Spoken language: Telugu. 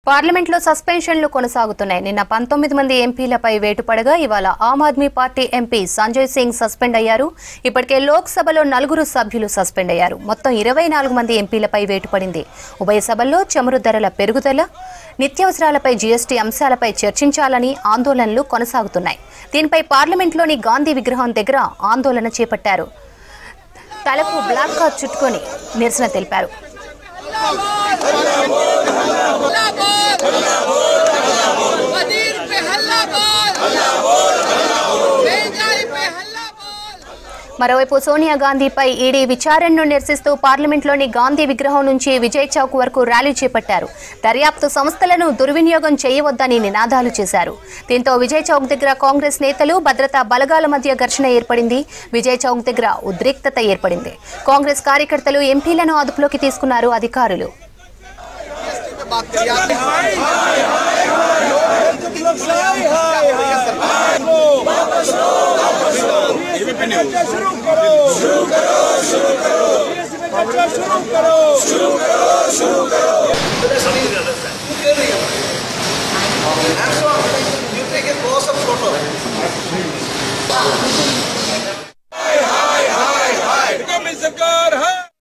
పార్లమెంట్లో సస్పెన్షన్లు కొనసాగుతున్నాయి నిన్న పంతొమ్మిది మంది ఎంపీలపై వేటు పడగా ఇవాళ Aam Aadmi Party MP Sanjay Singh suspend అయ్యారు ఇప్పటికే లోక్సభలో నలుగురు సభ్యులు సస్పెండ్ అయ్యారు మొత్తం ఇరవై నాలుగు మంది ఎంపీలపై వేటు పడింది ఉభయ సభల్లో చమురు ధరల పెరుగుదల నిత్యావసరాలపై జీఎస్టీ అంశాలపై చర్చించాలని ఆందోళనలు కొనసాగుతున్నాయి దీనిపై పార్లమెంట్లోని గాంధీ విగ్రహం దగ్గర ఆందోళన చేపట్టారు తలకు బ్లాక్ కార్డ్ చుట్టుకొని నిరసన తెలిపారు वजीर पे हल्ला बोल महंगाई पे हल्ला बोल మరోవైపు సోనియా గాంధీపై ఈడీ విచారణను నిరసిస్తూ పార్లమెంట్లోని గాంధీ విగ్రహం నుంచి విజయ్ చౌక్ వరకు ర్యాలీ చేపట్టారు దర్యాప్తు సంస్థలను దుర్వినియోగం చేయవద్దని నినాదాలు చేశారు దీంతో విజయ్ చౌక్ దగ్గర కాంగ్రెస్ నేతలు భద్రతా బలగాల మధ్య ఘర్షణ ఏర్పడింది విజయ్ చౌక్ దగ్గర ఉద్రిక్తత ఏర్పడింది కాంగ్రెస్ కార్యకర్తలు ఎంపీలను అదుపులోకి తీసుకున్నారు అధికారులు You take a close-up photo.